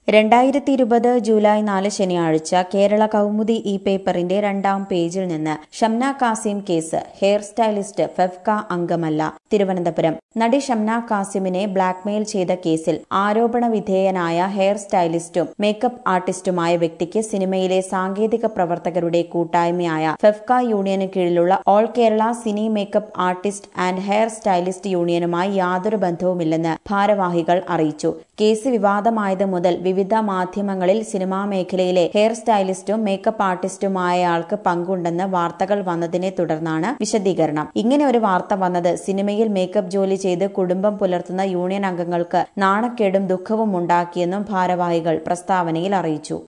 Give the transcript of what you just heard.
രണ്ടായിരത്തി ഇരുപത് ജൂലൈ നാല് ശനിയാഴ്ച കേരള കൗമുദി ഇ പേപ്പറിന്റെ രണ്ടാം പേജിൽ നിന്ന് Shamna Kasim case hair stylist FEFKA അംഗമല്ല തിരുവനന്തപുരം നടി ഷംന കാസിമിനെ ബ്ലാക്ക്മെയിൽ ചെയ്ത കേസിൽ ആരോപണ വിധേയനായ ഹെയർ സ്റ്റൈലിസ്റ്റും മേക്കപ്പ് ആർട്ടിസ്റ്റുമായ വ്യക്തിക്ക് സിനിമയിലെ സാങ്കേതിക പ്രവർത്തകരുടെ കൂട്ടായ്മയായ ഫെഫ്ക യൂണിയന് കീഴിലുള്ള All Kerala Cine Makeup Artist and Hair Stylist യൂണിയനുമായി യാതൊരു ബന്ധവുമില്ലെന്ന് ഭാരവാഹികൾ അറിയിച്ചു കേസ് വിവാദമായത് മുതൽ വിവിധ മാധ്യമങ്ങളിൽ സിനിമാ മേഖലയിലെ ഹെയർ സ്റ്റൈലിസ്റ്റും മേക്കപ്പ് ആർട്ടിസ്റ്റുമായയാൾക്ക് പങ്കുണ്ടെന്ന് വാർത്തകൾ വന്നതിനെ തുടർന്നാണ് വിശദീകരണം ഇങ്ങനെ ഒരു വാർത്ത വന്നത് സിനിമയിൽ മേക്കപ്പ് ജോലി ചെയ്ത് കുടുംബം പുലർത്തുന്ന യൂണിയൻ അംഗങ്ങൾക്ക് നാണക്കേടും ദുഃഖവും ഉണ്ടാക്കിയെന്നും ഭാരവാഹികൾ പ്രസ്താവനയിൽ അറിയിച്ചു